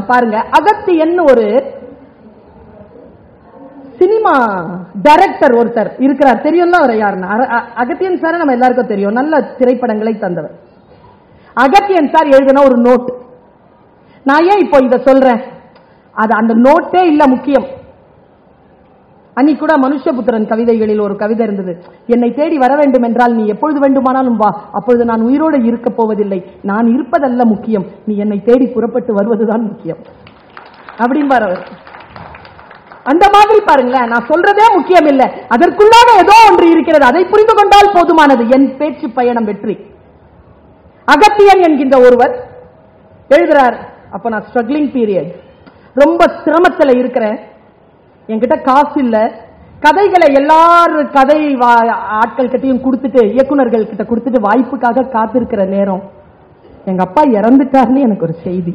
பாருங்க அகத்தியன் ஒரு cinema director ஒருத்தர் இருக்கிறார் தெரியும்ல அவர் யாருன்னு அர- அ- அகத்தியன் சார் நம்ம எல்லாருக்கும் தெரியும் நல்ல திரைப்படங்களை தந்தவர் அகத்தியன் சார் எழுதின ஒரு நோட் நான் ஏன் இப்போ இத சொல்றேன் அது அந்த நோட்டே இல்ல முக்கியம் அன்னைக்கு கூட மனுஷபுத்திரன் கவிதைகளில் ஒரு கவிதை இருந்தது என்னை தேடி வர வேண்டும் என்றால் நீ எப்பொழுது வேண்டுமானாலும் வா அப்பொழுது நான் உயிரோடு இருக்கப் போவதில்லை நான் இருப்பதல்ல முக்கியம் நீ என்னை தேடி புறப்பட்டு வருவதுதான் முக்கியம் அப்படிம்பார் அவர் அந்த மாதிரி பாருங்களேன் நான் சொல்றதே முக்கியம் இல்ல அதற்குள்ளாக ஏதோ ஒன்று இருக்கிறது அதை புரிந்து கொண்டால் போதுமானது என் பேச்சு பயணம் வெற்றி அகத்தியன் என்கின்ற ஒருவர் எழுதுறார் அப்ப நான் ஸ்ட்ரகிளிங் பீரியட் ரொம்ப சிரமத்துல இருக்கிறேன் என்கிட்ட காசு இல்ல கதைகளை எல்லாரு கதை வா- ஆட்கள் கிட்டயும் கொடுத்துட்டு இயக்குனர்கள் கிட்ட கொடுத்துட்டு வாய்ப்புக்காக காத்திருக்கிற நேரம் எங்க அப்பா இறந்துட்டாருன்னு எனக்கு ஒரு செய்தி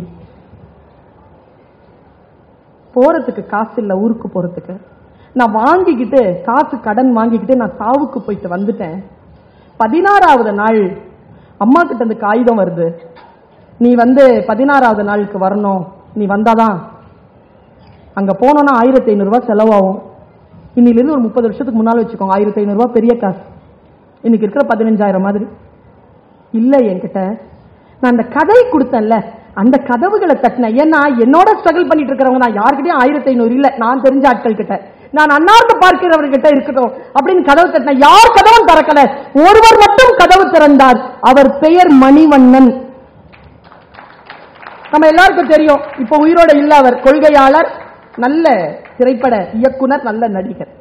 போறதுக்கு காசு இல்ல ஊருக்கு போறதுக்கு நான் வாங்கிக்கிட்டு காசு கடன் வாங்கிக்கிட்டு நான் சாவுக்கு போயிட்டு வந்துட்டேன் பதினாறாவது நாள் அம்மா கிட்ட இருந்து காகிதம் வருது நீ வந்து பதினாறாவது நாளுக்கு வரணும் நீ வந்தாதான் அங்க போனோம்னா ஆயிரத்தி ஐநூறு ரூபாய் செலவாகும் இன்னிலிருந்து ஒரு முப்பது வருஷத்துக்கு முன்னால வச்சுக்கோங்க ஆயிரத்தி ஐநூறு ரூபாய் பெரிய காசு இன்னைக்கு இருக்கிற பதினஞ்சாயிரம் மாதிரி இல்ல என்கிட்ட நான் அந்த கதை கொடுத்தேன்ல அந்த கதவுகளை தட்டினேன் ஏன்னா என்னோட ஸ்ட்ரகிள் பண்ணிட்டு இருக்கிறவங்க நான் யார்கிட்டயும் ஆயிரத்தி ஐநூறு இல்ல நான் தெரிஞ்ச ஆட்கள் கிட்ட நான் அன்னார்ந்து பார்க்கிறவர்கிட்ட இருக்கட்டும் அப்படின்னு கதவு தட்டினேன் யார் கதவும் திறக்கல ஒருவர் மட்டும் கதவு திறந்தார் அவர் பெயர் மணிவண்ணன் நம்ம எல்லாருக்கும் தெரியும் இப்ப உயிரோட இல்ல அவர் கொள்கையாளர் நல்ல திரைப்பட இயக்குனர் நல்ல நடிகர்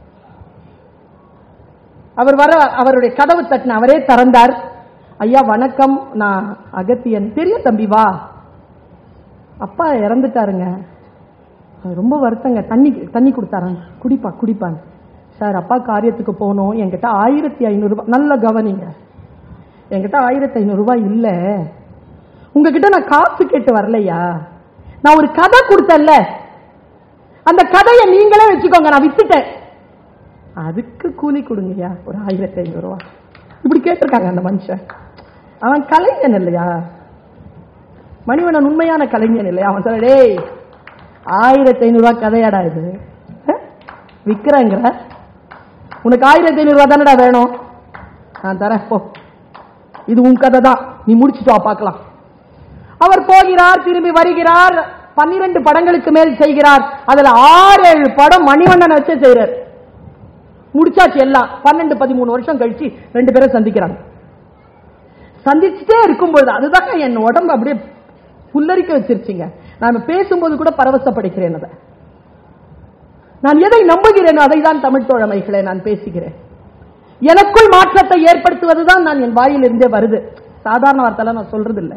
அவர் வர அவருடைய கதவு தட்டின அவரே திறந்தார் ஐயா வணக்கம் நான் அகத்தியன் தெரியும் தம்பி வா அப்பா இறந்துட்டாருங்க அது ரொம்ப வருத்தங்க தண்ணி தண்ணி கொடுத்தாராங்க குடிப்பா குடிப்பாங்க சார் அப்பா காரியத்துக்கு போகணும் என்கிட்ட ஆயிரத்தி ஐநூறு ரூபாய் நல்ல கவனிங்க என்கிட்ட ஆயிரத்தி ஐநூறு ரூபாய் இல்ல உங்ககிட்ட நான் காசு கேட்டு வரலையா நான் ஒரு கதை கொடுத்தேன்ல அந்த கதையை நீங்களே வச்சுக்கோங்க நான் வித்துட்டேன் அதுக்கு கூலி கொடுங்கய்யா ஒரு ஆயிரத்தி ஐநூறு ரூபா இப்படி கேட்டிருக்காங்க அந்த மனுஷன் அவன் கலைஞன் இல்லையா மணிவண்ணன் உண்மையான கலைஞன் இல்லையா அவன் சொல்ல டேய் ஆயிரத்தி ஐநூறு ரூபாய் கதையாடா இது அஹ்? விக்கிறேங்கிற உனக்கு ஆயிரத்தி ஐநூறு ரூபாய் தானடா வேணும் நான் தரேன் போ இது உன் கதை தான் நீ முடிச்சுட்டு வா பார்க்கலாம் அவர் போகிறார் திரும்பி வருகிறார் பன்னிரண்டு படங்களுக்கு மேல் செய்கிறார் அதுல ஆறு ஏழு படம் மணிவண்ணனை வச்சே செய்யறார் முடிச்சாச்சு எல்லாம் பன்னெண்டு பதிமூணு வருஷம் கழிச்சு ரெண்டு பேரும் சந்திக்கிறாங்க சந்திச்சுட்டே இருக்கும்பொழுது அதுதாங்க என் உடம்பு அப்படியே புல்லரிக்க வச்சிருச்சுங்க நான் பேசும்போது கூட பரவசப்படுகிறேன் அதை நான் எதை நம்புகிறேனோ அதை தான் தமிழ் தோழமைகளை நான் பேசுகிறேன் எனக்குள் மாற்றத்தை ஏற்படுத்துவதுதான் நான் என் வாயிலிருந்தே வருது சாதாரண வார்த்தைலாம் நான் சொல்றது இல்லை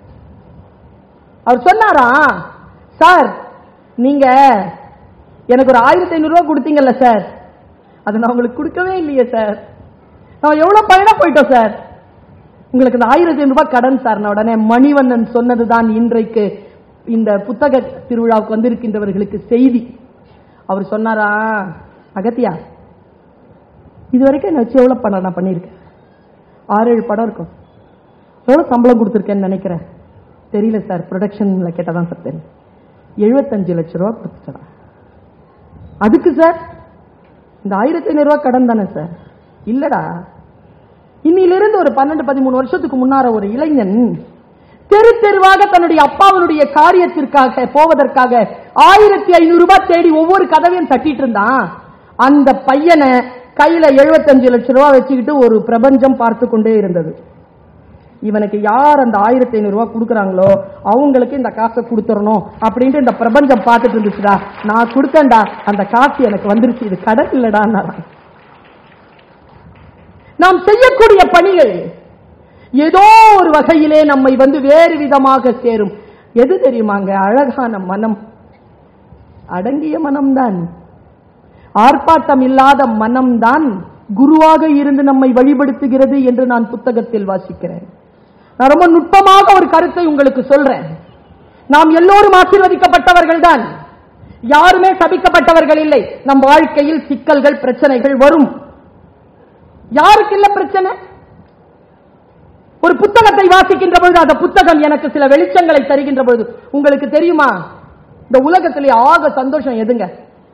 அவர் சொன்னாரா சார் நீங்க எனக்கு ஒரு ஆயிரத்தி ஐநூறு ரூபாய் கொடுத்தீங்கல்ல சார் அது நான் உங்களுக்கு கொடுக்கவே இல்லையே சார் நான் எவ்வளவு பயணம் போயிட்டோம் சார் உங்களுக்கு இந்த ஆயிரத்தி ஐநூறு ரூபாய் கடன் சார் நான் உடனே மணிவண்ணன் சொன்னதுதான் இன்றைக்கு இந்த புத்தக திருவிழாவுக்கு வந்திருக்கின்றவர்களுக்கு செய்தி அவர் சொன்னாரா அகத்தியா இது வரைக்கும் என்ன வச்சு எவ்வளவு படம் நான் பண்ணியிருக்கேன் ஆறு ஏழு படம் இருக்கும் எவ்வளவு சம்பளம் கொடுத்துருக்கேன்னு நினைக்கிறேன் தெரியல சார் ப்ரொடக்ஷன்ல கேட்டதான் சார் தெரியும் எழுபத்தஞ்சு லட்ச ரூபா கொடுத்துட்டா அதுக்கு சார் இந்த ஆயிரத்தி ஐநூறு ரூபாய் கடன் தானே சார் இல்லடா இன்னிலிருந்து ஒரு பன்னெண்டு பதிமூணு வருஷத்துக்கு முன்னார ஒரு இளைஞன் தெரு தெருவாக தன்னுடைய அப்பாவனுடைய காரியத்திற்காக போவதற்காக ஆயிரத்தி ஐநூறு ரூபாய் தேடி ஒவ்வொரு கதவையும் தட்டிட்டு இருந்தான் அந்த பையனை கையில எழுபத்தஞ்சு லட்சம் ரூபாய் வச்சுக்கிட்டு ஒரு பிரபஞ்சம் பார்த்து கொண்டே இருந்தது இவனுக்கு யார் அந்த ஆயிரத்தி ஐநூறு ரூபாய் கொடுக்குறாங்களோ அவங்களுக்கு இந்த காசை கொடுத்துடணும் அப்படின்ட்டு இந்த பிரபஞ்சம் பார்த்துட்டு இருந்துச்சுடா நான் கொடுத்தேன்டா அந்த காசு எனக்கு வந்துருச்சு இது கடன் இல்லடா நாம் செய்யக்கூடிய பணிகள் ஏதோ ஒரு வகையிலே நம்மை வந்து வேறு விதமாக சேரும் எது தெரியுமாங்க அழகான மனம் அடங்கிய மனம்தான் ஆர்ப்பாட்டம் இல்லாத மனம்தான் குருவாக இருந்து நம்மை வழிபடுத்துகிறது என்று நான் புத்தகத்தில் வாசிக்கிறேன் நான் ரொம்ப நுட்பமாக ஒரு கருத்தை உங்களுக்கு சொல்றேன் நாம் எல்லோரும் ஆசீர்வதிக்கப்பட்டவர்கள் தான் யாருமே சபிக்கப்பட்டவர்கள் இல்லை நம் வாழ்க்கையில் சிக்கல்கள் பிரச்சனைகள் வரும் யாருக்கு இல்ல பிரச்சனை ஒரு புத்தகத்தை வாசிக்கின்ற பொழுது அந்த புத்தகம் எனக்கு சில வெளிச்சங்களை தருகின்ற பொழுது உங்களுக்கு தெரியுமா இந்த உலகத்திலே ஆக சந்தோஷம் எதுங்க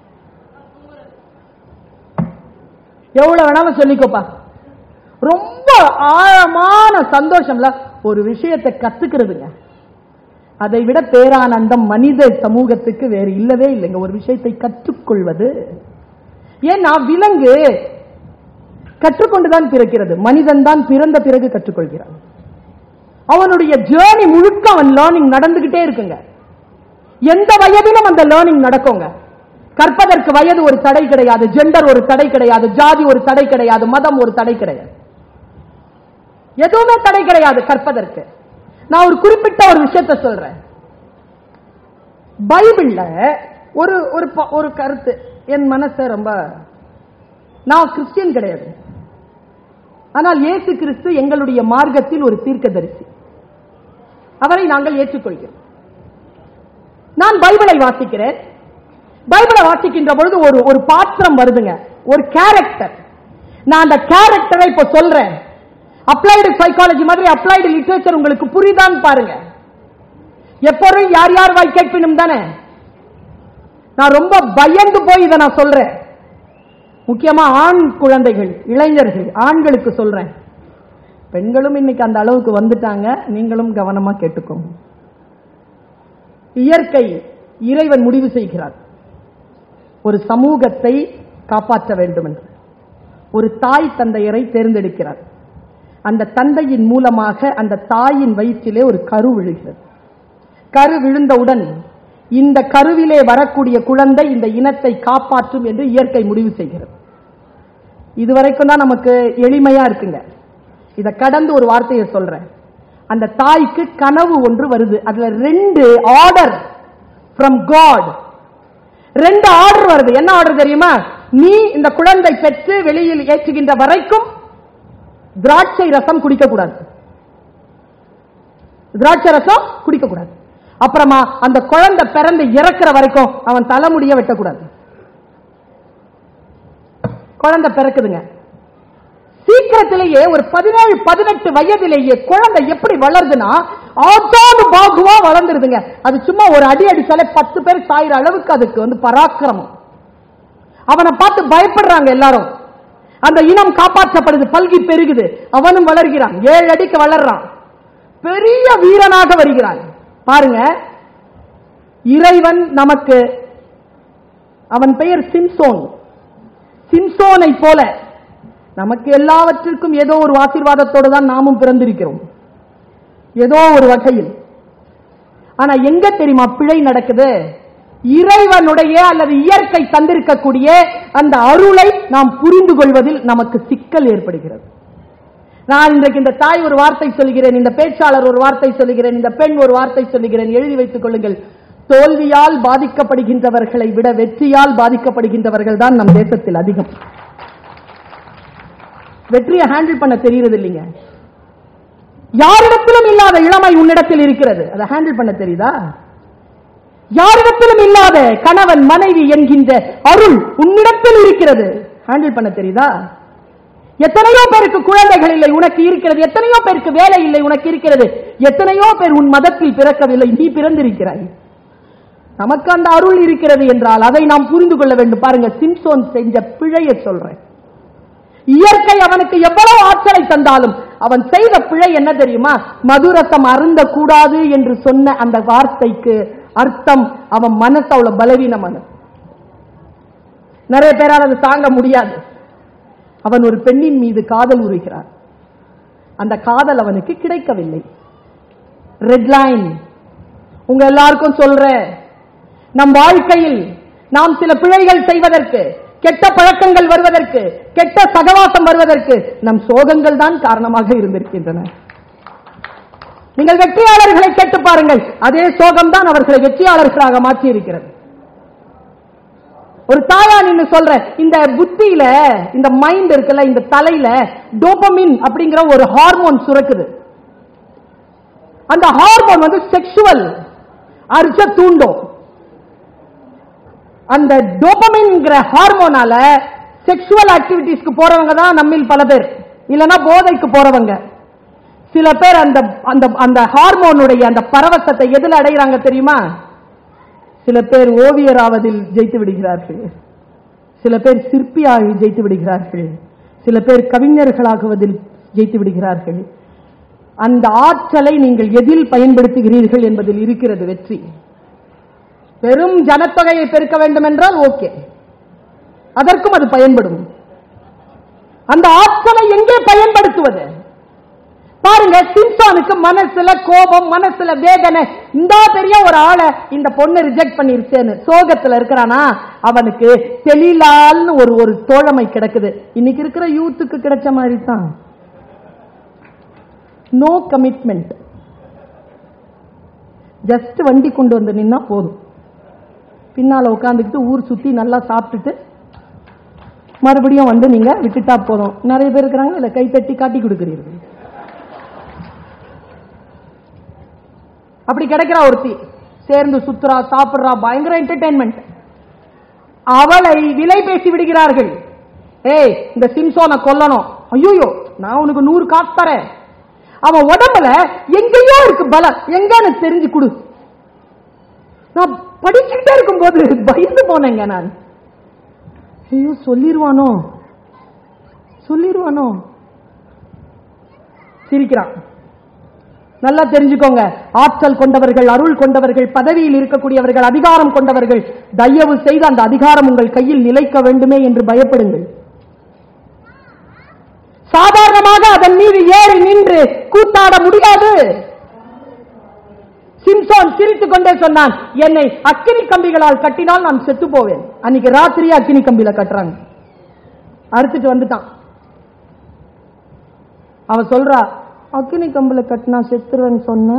எவ்வளவு வேணாலும் சொல்லிக்கோப்பா ரொம்ப ஆழமான சந்தோஷம்ல ஒரு விஷயத்தை கத்துக்கிறதுங்க அதை விட பேரானந்தம் மனித சமூகத்துக்கு வேறு இல்லவே இல்லைங்க ஒரு விஷயத்தை கற்றுக்கொள்வது ஏன்னா விலங்கு கற்றுக்கொண்டுதான் பிறக்கிறது மனிதன் தான் பிறந்த பிறகு கற்றுக்கொள்கிறான் அவனுடைய ஜேர்னி முழுக்க அவன் லேர்னிங் நடந்துகிட்டே இருக்குங்க எந்த வயதிலும் அந்த லேர்னிங் நடக்குங்க கற்பதற்கு வயது ஒரு தடை கிடையாது ஜெண்டர் ஒரு தடை கிடையாது ஜாதி ஒரு தடை கிடையாது மதம் ஒரு தடை கிடையாது எதுவுமே தடை கிடையாது கற்பதற்கு நான் ஒரு குறிப்பிட்ட ஒரு விஷயத்தை சொல்றேன் பைபிள்ல ஒரு ஒரு ப- ஒரு கருத்து என் மனசை ரொம்ப நான் கிறிஸ்டியன் கிடையாது ஆனால் இயேசு கிறிஸ்து எங்களுடைய மார்க்கத்தில் ஒரு தீர்க்கதரிசி அவரை நாங்கள் ஏற்றுக்கொள்கிறோம் நான் பைபிளை வாசிக்கிறேன் பைபிளை வாசிக்கின்ற பொழுது ஒரு ஒரு பாத்திரம் வருதுங்க ஒரு கேரக்டர் நான் அந்த கேரக்டரை இப்ப சொல்றேன் அப்ளைடு சைக்காலஜி மாதிரி அப்ளைடு லிட்ரேச்சர் உங்களுக்கு புரியுதான்னு பாருங்க எப்போதும் யார் யார் வாய் கேட்பினும் தானே நான் ரொம்ப பயந்து போய் இதை நான் சொல்றேன் முக்கியமா ஆண் குழந்தைகள் இளைஞர்கள் ஆண்களுக்கு சொல்றேன் பெண்களும் இன்னைக்கு அந்த அளவுக்கு வந்துட்டாங்க நீங்களும் கவனமா கேட்டுக்கோங்க இயற்கை இறைவன் முடிவு செய்கிறார் ஒரு சமூகத்தை காப்பாற்ற வேண்டும் என்று ஒரு தாய் தந்தையரை தேர்ந்தெடுக்கிறார் அந்த தந்தையின் மூலமாக அந்த தாயின் வயிற்றிலே ஒரு கரு விழுகிறது கரு விழுந்தவுடன் இந்த கருவிலே வரக்கூடிய குழந்தை இந்த இனத்தை காப்பாற்றும் என்று இயற்கை முடிவு செய்கிறது இதுவரைக்கும் தான் நமக்கு எளிமையா இருக்குங்க இத கடந்து ஒரு வார்த்தையை சொல்றேன் அந்த தாய்க்கு கனவு ஒன்று வருது அதுல ரெண்டு ஆர்டர் from God ரெண்டு ஆர்டர் வருது என்ன ஆர்டர் தெரியுமா நீ இந்த குழந்தை பெற்று வெளியில் ஏற்றுகின்ற வரைக்கும் திராட்சை ரசம் குடிக்க கூடாது திராட்சை ரசம் குடிக்க கூடாது அப்புறமா அந்த குழந்தை பிறந்து இறக்குற வரைக்கும் அவன் தலைமுடிய வெட்டக்கூடாது குழந்தை பிறக்குதுங்க சீக்கிரத்திலேயே ஒரு பதினேழு பதினெட்டு வயதிலேயே குழந்தை எப்படி வளருதுன்னா ஆத்தானு பாகுவா வளர்ந்துருதுங்க அது சும்மா ஒரு அடி அடிச்சாலே பத்து பேர் சாயிற அளவுக்கு அதுக்கு வந்து பராக்கிரமம் அவனை பார்த்து பயப்படுறாங்க எல்லாரும் அந்த இனம் காப்பாற்றப்படுது பல்கி பெருகுது அவனும் வளர்கிறான் ஏழு அடிக்கு வளர்றான் பெரிய வீரனாக வருகிறான் பாருங்க இறைவன் நமக்கு அவன் பெயர் சிம்சோன் சிம்சோனை போல நமக்கு எல்லாவற்றிற்கும் ஏதோ ஒரு ஆசீர்வாதத்தோடு தான் நாமும் பிறந்திருக்கிறோம் ஏதோ ஒரு வகையில் ஆனா எங்க தெரியுமா பிழை நடக்குது இறைவனுடைய அல்லது இயற்கை தந்திருக்கக்கூடிய அந்த அருளை நாம் புரிந்து கொள்வதில் நமக்கு சிக்கல் ஏற்படுகிறது நான் இன்றைக்கு இந்த தாய் ஒரு வார்த்தை சொல்கிறேன் இந்த பேச்சாளர் ஒரு வார்த்தை சொல்லுகிறேன் இந்த பெண் ஒரு வார்த்தை சொல்லுகிறேன் எழுதி வைத்துக் கொள்ளுங்கள் தோல்வியால் பாதிக்கப்படுகின்றவர்களை விட வெற்றியால் பாதிக்கப்படுகின்றவர்கள் தான் நம் தேசத்தில் அதிகம் வெற்றியை ஹேண்டில் பண்ண தெரியறது இல்லைங்க யாரிடத்திலும் இல்லாத இளமை உன்னிடத்தில் இருக்கிறது அதை ஹேண்டில் பண்ண தெரியுதா யாரிடத்திலும் இல்லாத கணவன் மனைவி என்கின்ற அருள் உன்னிடத்தில் இருக்கிறது ஹேண்டில் பண்ண தெரியுதா எத்தனையோ பேருக்கு குழந்தைகள் இல்லை உனக்கு இருக்கிறது எத்தனையோ பேருக்கு வேலை இல்லை உனக்கு இருக்கிறது எத்தனையோ பேர் உன் மதத்தில் பிறக்கவில்லை நீ பிறந்திருக்கிறாய் நமக்கு அந்த அருள் இருக்கிறது என்றால் அதை நாம் புரிந்து கொள்ள வேண்டும் பாருங்க சிம்சோன் செஞ்ச பிழையை சொல்றேன் இயற்கை அவனுக்கு எவ்வளவு ஆற்றலை தந்தாலும் அவன் செய்த பிழை என்ன தெரியுமா மதுரசம் அருந்த கூடாது என்று சொன்ன அந்த வார்த்தைக்கு அர்த்தம் அவன் மனசு அவ்வளவு பலவீன மனசு நிறைய பேரால் அதை தாங்க முடியாது அவன் ஒரு பெண்ணின் மீது காதல் உருகிறான் அந்த காதல் அவனுக்கு கிடைக்கவில்லை ரெட் லைன் உங்க எல்லாருக்கும் சொல்றேன் நம் வாழ்க்கையில் நாம் சில பிழைகள் செய்வதற்கு கெட்ட பழக்கங்கள் வருவதற்கு கெட்ட சகவாசம் வருவதற்கு நம் சோகங்கள் தான் காரணமாக இருந்திருக்கின்றன நீங்கள் வெற்றியாளர்களை கேட்டு பாருங்கள் அதே சோகம் தான் அவர்களை வெற்றியாளர்களாக மாற்றி இருக்கிறது ஒரு தாயா நின்னு சொல்ற இந்த புத்தியில இந்த மைண்ட் இருக்குல்ல இந்த தலையில டோபமின் அப்படிங்கிற ஒரு ஹார்மோன் சுரக்குது அந்த ஹார்மோன் வந்து செக்ஷுவல் அர்ஜ தூண்டும் அந்த டோபமின்ங்கிற ஹார்மோனால செக்ஷுவல் ஆக்டிவிட்டிஸ்க்கு போறவங்க தான் நம்மில் பல பேர் இல்லனா போதைக்கு போறவங்க சில பேர் அந்த அந்த அந்த ஹார்மோனுடைய அந்த பரவசத்தை எதுல அடைகிறாங்க தெரியுமா சில பேர் ஓவியராவதில் ஜெயித்து விடுகிறார்கள் சில பேர் சிற்பியாகி ஜெயித்து விடுகிறார்கள் சில பேர் கவிஞர்களாகுவதில் ஜெயித்து விடுகிறார்கள் அந்த ஆற்றலை நீங்கள் எதில் பயன்படுத்துகிறீர்கள் என்பதில் இருக்கிறது வெற்றி பெரும் ஜனத்தொகையை பெருக்க வேண்டும் என்றால் ஓகே அதற்கும் அது பயன்படும் அந்த ஆற்றலை எங்கே பயன்படுத்துவது பாருங்க சிம்சானுக்கு மனசுல கோபம் மனசுல வேதனை இந்த பெரிய ஒரு ஆளை இந்த பொண்ணு ரிஜெக்ட் பண்ணிருச்சேன்னு சோகத்துல இருக்கிறானா அவனுக்கு தெளிலால்னு ஒரு ஒரு தோழமை கிடக்குது இன்னைக்கு இருக்கிற யூத்துக்கு கிடைச்ச மாதிரி தான் நோ கமிட்மெண்ட் ஜஸ்ட் வண்டி கொண்டு வந்து நின்னா போதும் பின்னால உட்காந்துக்கிட்டு ஊர் சுத்தி நல்லா சாப்பிட்டுட்டு மறுபடியும் வந்து நீங்க விட்டுட்டா போதும் நிறைய பேர் இருக்கிறாங்க இல்ல கை தட்டி காட்டி கொடுக்கிறீர்கள் அப்படி கிடைக்கிறா ஒருத்தி சேர்ந்து சுத்துறா சாப்பிடுறா பயங்கர என்டர்டைன்மெண்ட் அவளை விலை பேசி விடுகிறார்கள் ஏய் இந்த சிம்சோனை கொல்லணும் ஐயோ நான் உனக்கு நூறு காசு தரேன் அவன் உடம்புல எங்கேயோ இருக்கு பலம் எங்கன்னு தெரிஞ்சு கொடு நான் படிச்சுக்கிட்டே இருக்கும்போது பயந்து போனேங்க நான் ஐயோ சொல்லிருவானோ சொல்லிருவானோ சிரிக்கிறான் நல்லா தெரிஞ்சுக்கோங்க ஆற்றல் கொண்டவர்கள் அருள் கொண்டவர்கள் பதவியில் இருக்கக்கூடியவர்கள் அதிகாரம் கொண்டவர்கள் தயவு செய்து அந்த அதிகாரம் உங்கள் கையில் நிலைக்க வேண்டுமே என்று பயப்படுங்கள் சாதாரணமாக அதன் மீது ஏறி நின்று கூத்தாட முடியாது சிம்சோன் சிரித்துக் கொண்டே சொன்னான் என்னை அக்கினி கம்பிகளால் கட்டினால் நான் செத்து போவேன் அன்னைக்கு ராத்திரியே அக்கினி கம்பியில கட்டுறாங்க அறுத்துட்டு வந்துட்டான் அவ சொல்றா அக்கினி கம்பில கட்டினா செத்துருவேன்னு சொன்ன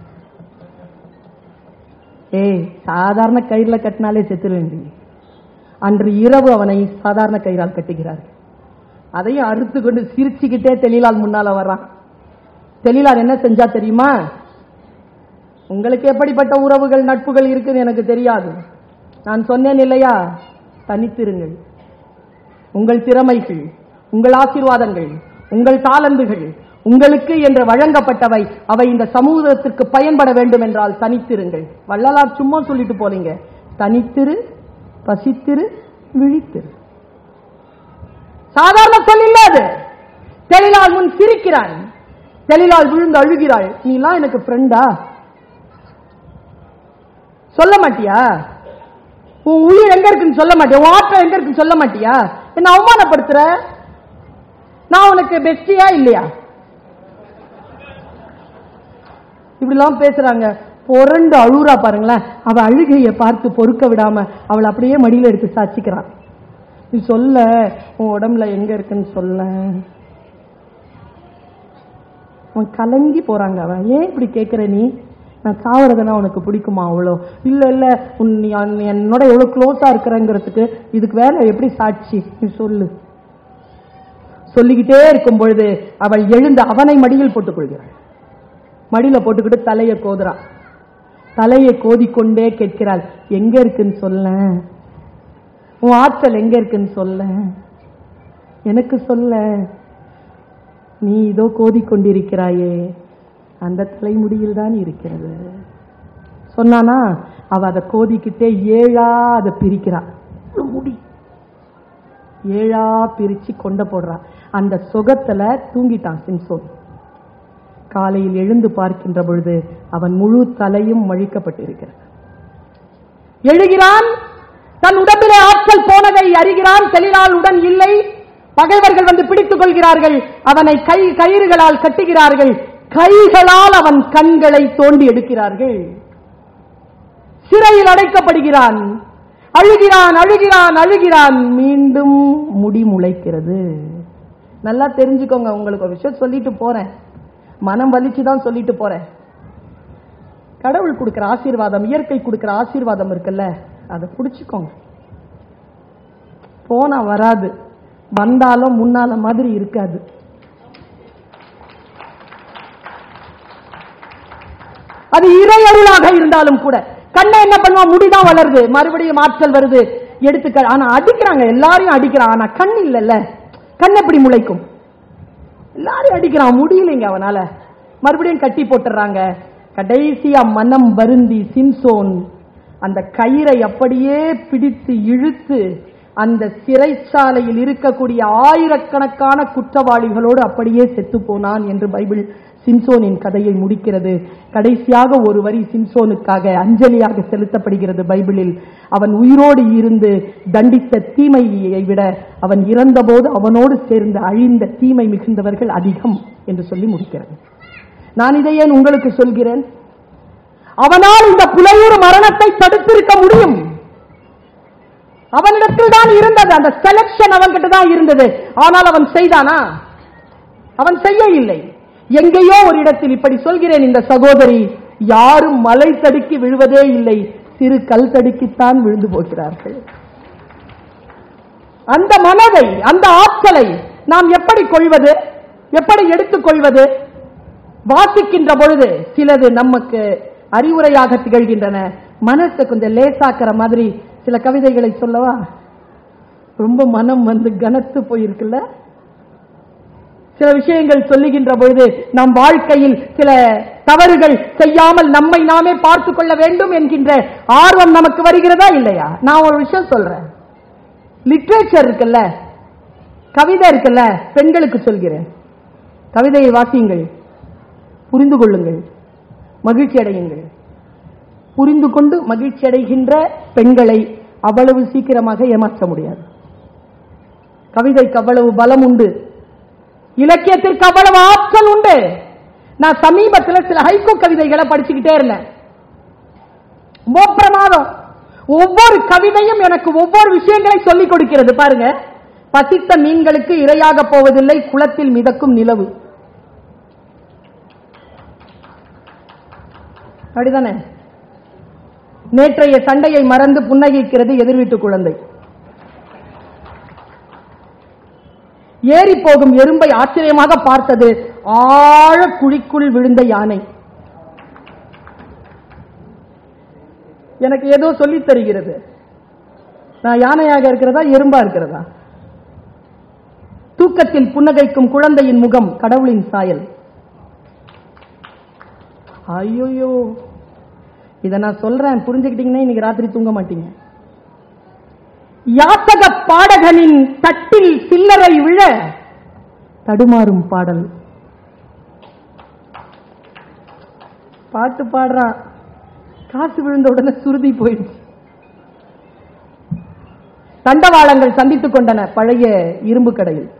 ஏய் சாதாரண கயிறுல கட்டினாலே செத்துருவேண்டி அன்று இரவு அவனை சாதாரண கயிறால் கட்டுகிறார்கள் அதையும் அறுத்து கொண்டு சிரிச்சுக்கிட்டே தெளிலால் முன்னால வர்றான் தெளிலால் என்ன செஞ்சா தெரியுமா உங்களுக்கு எப்படிப்பட்ட உறவுகள் நட்புகள் இருக்குன்னு எனக்கு தெரியாது நான் சொன்னேன் இல்லையா தனித்திருங்கள் உங்கள் திறமைகள் உங்கள் ஆசீர்வாதங்கள் உங்கள் தாளந்துகள் உங்களுக்கு என்று வழங்கப்பட்டவை அவை இந்த சமூகத்திற்கு பயன்பட வேண்டும் என்றால் தனித்திருங்கள் வள்ளலார் சும்மா சொல்லிட்டு போறீங்க தனித்திரு பசித்திரு விழித்திரு சாதாரண சொல் இல்ல அது தெளிலால் முன் சிரிக்கிறான் தெளிலால் விழுந்து அழுகிறாள் நீலாம் எனக்கு ஃப்ரெண்டா சொல்ல மாட்டியா உன் உயிர் எங்க இருக்குன்னு சொல்ல மாட்டியா உன் ஆற்றல் எங்க இருக்குன்னு சொல்ல மாட்டியா என்ன அவமானப்படுத்துற நான் உனக்கு பெஸ்டியா இல்லையா இப்படிலாம் பேசுறாங்க புரண்டு அழுறா பாருங்களேன் அவ அழுகையை பார்த்து பொறுக்க விடாம அவளை அப்படியே மடியில எடுத்து சாச்சிக்கிறான் நீ சொல்ல உன் உடம்புல எங்க இருக்குன்னு சொல்ல அவன் கலங்கி போறாங்க அவன் ஏன் இப்படி கேக்குற நீ நான் சாவறதுனா உனக்கு பிடிக்குமா அவ்வளோ இல்ல இல்ல உன் நீ நீ என்னோட எவ்வளவு க்ளோஸா இருக்கிறங்கிறதுக்கு இதுக்கு வேற எப்படி சாட்சி நீ சொல்லு சொல்லிக்கிட்டே இருக்கும் பொழுது அவள் எழுந்து அவனை மடியில் போட்டுக் கொள்கிறாள் மடியில போட்டுக்கிட்டு தலையை கோதுறான் தலையை கோதிக்கொண்டே கேட்கிறாள் எங்க இருக்குன்னு சொல்ல உன் ஆற்றல் எங்க இருக்குன்னு சொல்ல எனக்கு சொல்ல நீ இதோ கோதிக்கொண்டிருக்கிறாயே அந்த தலைமுடியில் தான் இருக்கிறது சொன்னானா அவ அதை கோதிக்கிட்டே ஏழா அதை பிரிக்கிறா இவ்வளவு முடி ஏழா பிரிச்சு கொண்ட போடுறா அந்த சுகத்துல தூங்கிட்டான் சிம்சோன் காலையில் எழுந்து பார்க்கின்ற பொழுது அவன் முழு தலையும் மழிக்கப்பட்டிருக்கிறது எழுகிறான் தன் உடம்பிலே ஆற்றல் போனதை அறிகிறான் தெளினால் உடன் இல்லை பகைவர்கள் வந்து பிடித்துக் கொள்கிறார்கள் அவனை கை கயிறுகளால் கட்டுகிறார்கள் கைகளால் அவன் கண்களை தோண்டி எடுக்கிறார்கள் சிறையில் அடைக்கப்படுகிறான் அழுகிறான் அழுகிறான் அழுகிறான் மீண்டும் முடி முளைக்கிறது நல்லா தெரிஞ்சுக்கோங்க உங்களுக்கு ஒரு விஷயம் சொல்லிட்டு போறேன் மனம் வலிச்சு தான் சொல்லிட்டு போறேன் கடவுள் கொடுக்கிற ஆசீர்வாதம் இயற்கை கொடுக்கிற ஆசீர்வாதம் இருக்குல்ல அதை புடிச்சுக்கோங்க போனா வராது வந்தாலும் முன்னால மாதிரி இருக்காது அது இறை அருளாக இருந்தாலும் கூட கண்ணை என்ன பண்ணுவான் முடிதான் வளருது மறுபடியும் ஆற்றல் வருது எடுத்துக்க ஆனா அடிக்கிறாங்க எல்லாரையும் அடிக்கிறான் ஆனா கண் இல்லைல்ல கண் எப்படி முளைக்கும் எல்லாரையும் அடிக்கிறான் முடியலைங்க அவனால மறுபடியும் கட்டி போட்டுறாங்க கடைசியா மனம் வருந்தி சிம்சோன் அந்த கயிறை அப்படியே பிடித்து இழுத்து அந்த சிறைச்சாலையில் இருக்கக்கூடிய ஆயிரக்கணக்கான குற்றவாளிகளோடு அப்படியே செத்து போனான் என்று பைபிள் சிம்சோனின் கதையை முடிக்கிறது கடைசியாக ஒரு வரி சிம்சோனுக்காக அஞ்சலியாக செலுத்தப்படுகிறது பைபிளில் அவன் உயிரோடு இருந்து தண்டித்த தீமையை விட அவன் இறந்தபோது அவனோடு சேர்ந்து அழிந்த தீமை மிகுந்தவர்கள் அதிகம் என்று சொல்லி முடிக்கிறது நான் இதை ஏன் உங்களுக்கு சொல்கிறேன் அவனால் இந்த புலையூர் மரணத்தை தடுத்திருக்க முடியும் அவனிடத்தில் தான் இருந்தது அந்த செலக்ஷன் அவன்கிட்ட தான் இருந்தது ஆனால் அவன் செய்தானா அவன் செய்ய இல்லை எங்கேயோ ஒரு இடத்தில் இப்படி சொல்கிறேன் இந்த சகோதரி யாரும் மலை தடுக்கி விழுவதே இல்லை சிறு கல் தடுக்கித்தான் விழுந்து போகிறார்கள் அந்த மனதை அந்த ஆற்றலை நாம் எப்படி கொள்வது எப்படி எடுத்துக் கொள்வது வாசிக்கின்ற பொழுது சிலது நமக்கு அறிவுரையாக திகழ்கின்றன மனசை கொஞ்சம் லேசாக்குற மாதிரி சில கவிதைகளை சொல்லவா ரொம்ப மனம் வந்து கனத்து போயிருக்குல்ல சில விஷயங்கள் சொல்லுகின்ற பொழுது நம் வாழ்க்கையில் சில தவறுகள் செய்யாமல் நம்மை நாமே பார்த்து கொள்ள வேண்டும் என்கின்ற ஆர்வம் நமக்கு வருகிறதா இல்லையா நான் ஒரு விஷயம் சொல்றேன் லிட்ரேச்சர் இருக்குல்ல கவிதை இருக்குல்ல பெண்களுக்கு சொல்கிறேன் கவிதையை வாசியுங்கள் புரிந்து கொள்ளுங்கள் மகிழ்ச்சி அடையுங்கள் புரிந்து கொண்டு மகிழ்ச்சி அடைகின்ற பெண்களை அவ்வளவு சீக்கிரமாக ஏமாற்ற முடியாது கவிதைக்கு அவ்வளவு பலம் உண்டு இலக்கியத்திற்கு அவ்வளவு ஆற்றல் உண்டு நான் சமீபத்தில் சில ஹைகோ கவிதைகளை படிச்சுக்கிட்டே இருந்தேன் ரொம்ப பிரமாதம் ஒவ்வொரு கவிதையும் எனக்கு ஒவ்வொரு விஷயங்களை சொல்லிக் கொடுக்கிறது பாருங்க பசித்த மீன்களுக்கு இரையாக போவதில்லை குளத்தில் மிதக்கும் நிலவு அப்படிதானே நேற்றைய சண்டையை மறந்து புன்னகைக்கிறது எதிர்வீட்டு குழந்தை ஏறி போகும் எறும்பை ஆச்சரியமாக பார்த்தது ஆழ குழிக்குள் விழுந்த யானை எனக்கு ஏதோ சொல்லித் தருகிறது நான் யானையாக இருக்கிறதா எறும்பா இருக்கிறதா தூக்கத்தில் புன்னகைக்கும் குழந்தையின் முகம் கடவுளின் சாயல் ஐயோயோ இத நான் சொல்றேன் புரிஞ்சுக்கிட்டீங்கன்னா இன்னைக்கு ராத்திரி தூங்க மாட்டீங்க யாத்தக பாடகனின் தட்டில் சில்லறை விழ தடுமாறும் பாடல் பாட்டு பாடுறான் காசு விழுந்த உடனே சுருதி போயிடுச்சு தண்டவாளங்கள் சந்தித்துக் கொண்டன பழைய இரும்பு கடையில்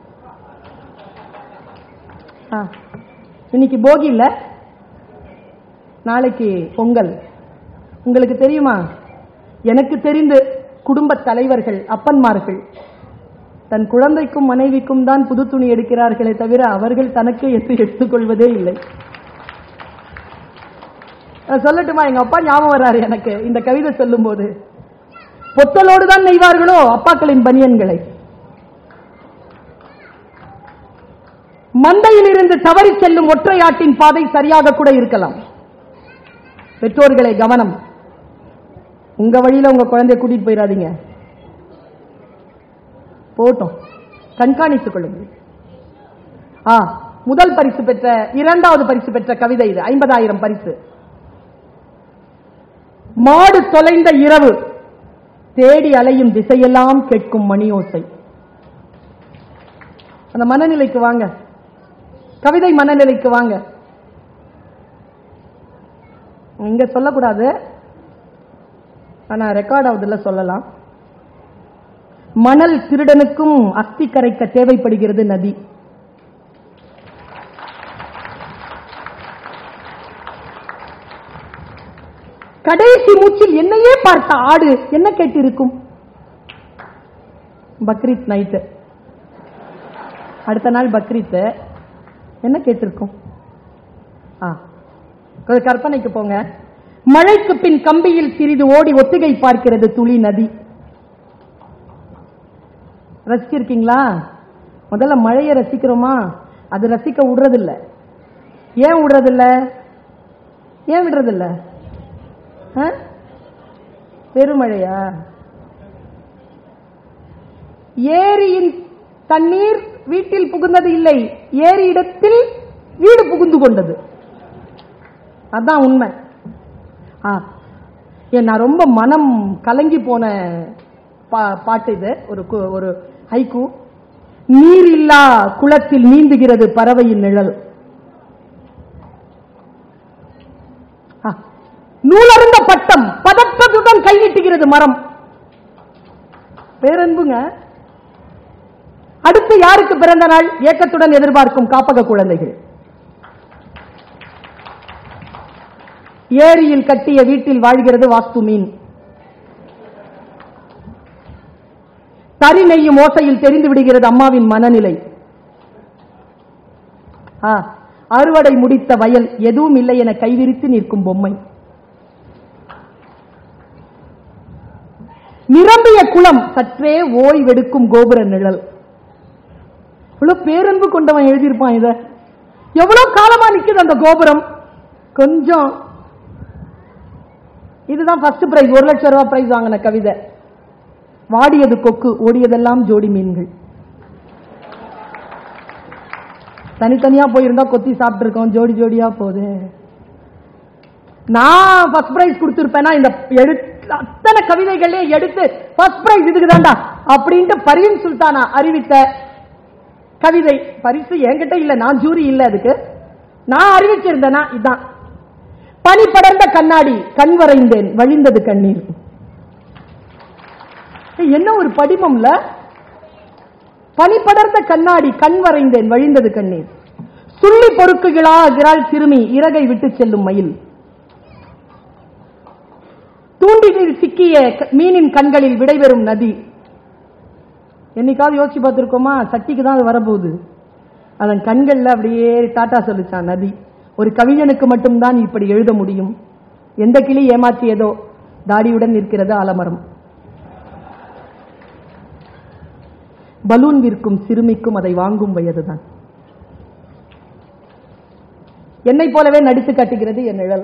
ஆ, இன்னைக்கு போகி இல்ல நாளைக்கு பொங்கல் உங்களுக்கு தெரியுமா எனக்கு தெரிந்து குடும்ப தலைவர்கள் அப்பன்மார்கள் தன் குழந்தைக்கும் மனைவிக்கும் தான் புது துணி எடுக்கிறார்களே தவிர அவர்கள் தனக்கு எது எடுத்துக்கொள்வதே இல்லை நான் சொல்லட்டுமா எங்க அப்பா ஞாபகம் வர்றாரு எனக்கு இந்த கவிதை சொல்லும்போது பொத்தலோடு தான் நெய்வார்களோ அப்பாக்களின் பனியன்களை மந்தையில் இருந்து தவறி செல்லும் ஒற்றையாட்டின் பாதை சரியாக கூட இருக்கலாம் பெற்றோர்களை கவனம் உங்க வழியில உங்க குழந்தைய கூட்டிட்டு போயிடாதீங்க போட்டும் கண்காணித்துக் கொள்ளுங்கள் ஆ முதல் பரிசு பெற்ற இரண்டாவது பரிசு பெற்ற கவிதை இது ஐம்பதாயிரம் பரிசு மாடு தொலைந்த இரவு தேடி அலையும் திசையெல்லாம் கேட்கும் மணியோசை அந்த மனநிலைக்கு வாங்க கவிதை மனநிலைக்கு வாங்க இங்க சொல்லக்கூடாது ஆனா ரெக்கார்ட் ஆகுதுல சொல்லலாம் மணல் திருடனுக்கும் அஸ்தி கரைக்க தேவைப்படுகிறது நதி கடைசி மூச்சில் என்னையே பார்த்த ஆடு என்ன கேட்டிருக்கும் பக்ரீத் நைட்டு அடுத்த நாள் பக்ரீத் என்ன கேட்டிருக்கும் ஆ கொஞ்சம் கற்பனைக்கு போங்க மழைக்கு பின் கம்பியில் சிறிது ஓடி ஒத்திகை பார்க்கிறது துளி நதி ரசிச்சிருக்கீங்களா முதல்ல மழையை ரசிக்கிறோமா அது ரசிக்க விடுறதில்ல ஏன் விடுறதில்ல ஏன் விடுறதில்ல ஆ? பெருமழையா ஏரியின் தண்ணீர் வீட்டில் புகுந்தது இல்லை ஏரி இடத்தில் வீடு புகுந்து கொண்டது அதான் உண்மை ஆ ஏன் நான் ரொம்ப மனம் கலங்கி போன பா- பாட்டு இது ஒரு கு- ஒரு ஹைக்கூ நீர் இல்லா குளத்தில் நீந்துகிறது பறவையின் நிழல் ஆ. நூலருந்த பட்டம் பதற்றத்துடன் கை நீட்டுகிறது மரம் பேரன்புங்க அடுத்து யாருக்கு பிறந்த நாள் ஏக்கத்துடன் எதிர்பார்க்கும் காப்பக குழந்தைகள் ஏரியில் கட்டிய வீட்டில் வாழ்கிறது வாஸ்து மீன் தறி நெய்யும் ஓசையில் தெரிந்து விடுகிறது அம்மாவின் மனநிலை ஆ, அறுவடை முடித்த வயல் எதுவும் இல்லை என கைவிரித்து நிற்கும் பொம்மை நிரம்பிய குளம் சற்றே ஓய்வெடுக்கும் கோபுர நிழல் இவ்வளவு பேரன்பு கொண்டவன் எழுதியிருப்பான் இத எவ்வளவு காலமா நிக்குது அந்த கோபுரம் கொஞ்சம் இதுதான் ஃபர்ஸ்ட் பிரைஸ் ஒரு லட்சம் ரூபாய் பிரைஸ் வாங்கின கவிதை வாடியது கொக்கு ஓடியதெல்லாம் ஜோடி மீன்கள் தனித்தனியா போயிருந்தா கொத்தி சாப்பிட்டு இருக்கோம் ஜோடி ஜோடியா போகுது நான் ஃபர்ஸ்ட் பிரைஸ் கொடுத்திருப்பேனா இந்த எடுத்து அத்தனை கவிதைகளே எடுத்து ஃபர்ஸ்ட் பிரைஸ் இதுக்கு தான்டா அப்படின்ட்டு பரவீன் சுல்தானா அறிவித்த கவிதை பரிசு என்கிட்ட இல்ல நான் ஜூரி இல்ல அதுக்கு நான் அறிவிச்சிருந்தேனா இதான் பனி படர்ந்த கண்ணாடி கண் வரைந்தேன் வழிந்தது கண்ணீர் ஏய், என்ன ஒரு படிமம்ல பனி படர்ந்த கண்ணாடி கண் வரைந்தேன் வழிந்தது கண்ணீர் சுள்ளி பொறுக்குகிறாள் சிறுமி இறகை விட்டு செல்லும் மயில் தூண்டிலில் சிக்கிய க- மீனின் கண்களில் விடைபெறும் நதி என்னைக்காவது யோசிச்சு பார்த்திருக்கோமா சட்டிக்கு தான் அது வரப்போகுது அதன் கண்கள்ல அப்படியே டாட்டா சொல்லுச்சான் நதி ஒரு கவிஞனுக்கு மட்டும்தான் இப்படி எழுத முடியும் எந்த கிளி ஏமாற்றியதோ தாடியுடன் நிற்கிறது ஆலமரம் பலூன் விற்கும் சிறுமிக்கும் அதை வாங்கும் வயதுதான் என்னை போலவே நடித்து காட்டுகிறது என் நிழல்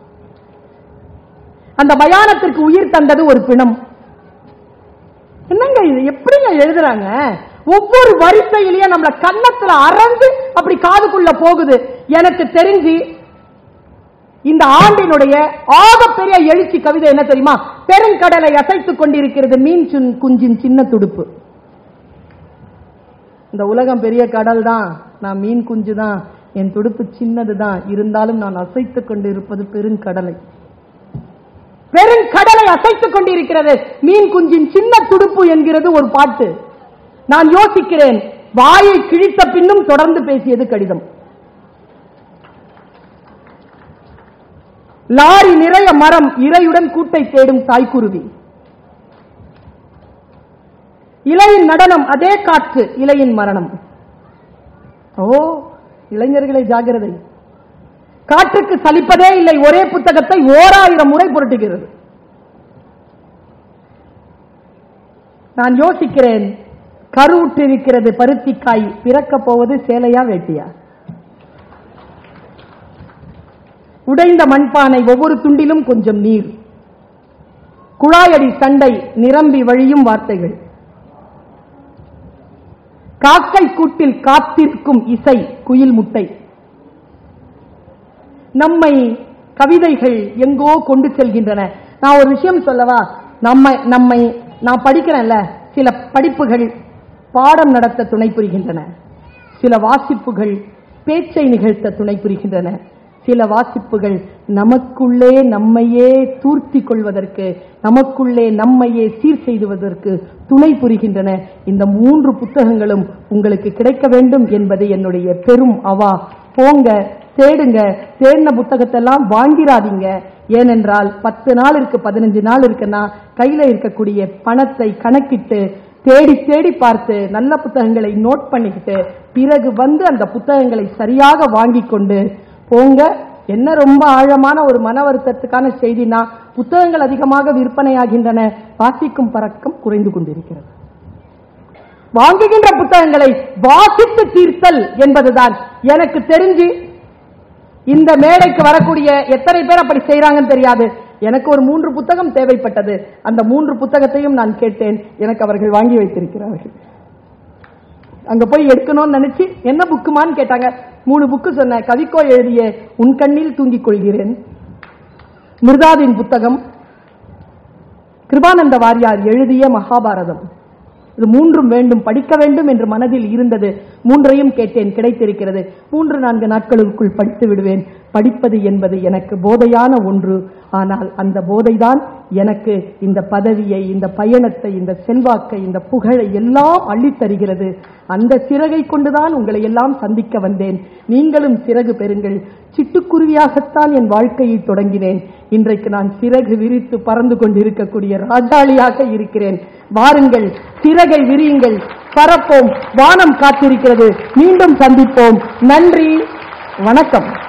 அந்த மயானத்திற்கு உயிர் தந்தது ஒரு பிணம் என்னங்க இது எப்படிங்க எழுதுறாங்க ஒவ்வொரு வரிசையிலயும் நம்மள கன்னத்துல அறந்து அப்படி காதுக்குள்ள போகுது எனக்கு தெரிஞ்சு இந்த ஆண்டினுடைய ஆகப்பெரிய எழுச்சி கவிதை என்ன தெரியுமா பெருங்கடலை அசைத்துக் கொண்டிருக்கிறது மீன் சுன் குஞ்சின் சின்ன துடுப்பு இந்த உலகம் பெரிய கடல் தான் நான் மீன் குஞ்சு தான் என் துடுப்பு சின்னது தான் இருந்தாலும் நான் அசைத்துக் கொண்டு இருப்பது பெருங்கடலை பெருங்கடலை அசைத்துக் கொண்டிருக்கிறது மீன் குஞ்சின் சின்ன துடுப்பு என்கிறது ஒரு பாட்டு நான் யோசிக்கிறேன் வாயை கிழித்த பின்னும் தொடர்ந்து பேசியது கடிதம் லாரி நிறைய மரம் இரையுடன் கூட்டை தேடும் தாய்க்குருவி இலையின் நடனம் அதே காற்று இலையின் மரணம் ஓ இளைஞர்களை ஜாகிரதை காற்றுக்கு சலிப்பதே இல்லை ஒரே புத்தகத்தை ஓராயிரம் முறை புரட்டுகிறது நான் யோசிக்கிறேன் கருவுற்றிருக்கிறது பருத்திக்காய் பிறக்கப் போவது சேலையா வேட்டியா உடைந்த மண்பானை ஒவ்வொரு துண்டிலும் கொஞ்சம் நீர் குழாயடி சண்டை நிரம்பி வழியும் வார்த்தைகள் காக்கை கூட்டில் காத்திருக்கும் இசை குயில் முட்டை நம்மை கவிதைகள் எங்கோ கொண்டு செல்கின்றன நான் ஒரு விஷயம் சொல்லவா நம்மை நம்மை நான் படிக்கிறேன்ல சில படிப்புகள் பாடம் நடத்த துணை புரிகின்றன சில வாசிப்புகள் பேச்சை நிகழ்த்த துணை புரிகின்றன சில வாசிப்புகள் நமக்குள்ளே நம்மையே தூர்த்தி கொள்வதற்கு நமக்குள்ளே நம்மையே சீர் செய்துவதற்கு துணை புரிகின்றன இந்த மூன்று புத்தகங்களும் உங்களுக்கு கிடைக்க வேண்டும் என்பது என்னுடைய பெரும் அவா போங்க தேடுங்க தேடின புத்தகத்தெல்லாம் வாங்கிராதீங்க ஏனென்றால் பத்து நாள் இருக்கு பதினஞ்சு நாள் இருக்குன்னா கையில இருக்கக்கூடிய பணத்தை கணக்கிட்டு தேடி தேடி பார்த்து நல்ல புத்தகங்களை நோட் பண்ணிக்கிட்டு பிறகு வந்து அந்த புத்தகங்களை சரியாக வாங்கி கொண்டு போங்க என்ன ரொம்ப ஆழமான ஒரு மன வருத்தத்துக்கான செய்தினா புத்தகங்கள் அதிகமாக விற்பனையாகின்றன வாசிக்கும் பறக்கம் குறைந்து கொண்டிருக்கிறது வாங்குகின்ற புத்தகங்களை வாசித்து தீர்த்தல் என்பதுதான் எனக்கு தெரிஞ்சு இந்த மேடைக்கு வரக்கூடிய எத்தனை பேர் அப்படி செய்றாங்கன்னு தெரியாது எனக்கு ஒரு மூன்று புத்தகம் தேவைப்பட்டது அந்த மூன்று புத்தகத்தையும் நான் கேட்டேன் எனக்கு அவர்கள் வாங்கி வைத்திருக்கிறார்கள் அங்க போய் எடுக்கணும்னு நினைச்சு என்ன புக்குமான்னு கேட்டாங்க மூணு புக்கு சொன்னேன் கவிக்கோ எழுதிய உன் கண்ணில் தூங்கிக் கொள்கிறேன் மிர்தாவின் புத்தகம் கிருபானந்த வாரியார் எழுதிய மகாபாரதம் இது மூன்றும் வேண்டும் படிக்க வேண்டும் என்று மனதில் இருந்தது மூன்றையும் கேட்டேன் கிடைத்திருக்கிறது மூன்று நான்கு நாட்களுக்குள் படித்து விடுவேன் படிப்பது என்பது எனக்கு போதையான ஒன்று ஆனால் அந்த போதைதான் எனக்கு இந்த பதவியை இந்த பயணத்தை இந்த செல்வாக்கை இந்த புகழை எல்லாம் அள்ளித் தருகிறது அந்த சிறகை கொண்டுதான் உங்களை எல்லாம் சந்திக்க வந்தேன் நீங்களும் சிறகு பெறுங்கள் சிட்டுக்குருவியாகத்தான் என் வாழ்க்கையை தொடங்கினேன் இன்றைக்கு நான் சிறகு விரித்து பறந்து கொண்டிருக்கக்கூடிய ராஜாளியாக இருக்கிறேன் வாருங்கள் சிறகை விரியுங்கள் பறப்போம் வானம் காத்திருக்கிறது மீண்டும் சந்திப்போம் நன்றி வணக்கம்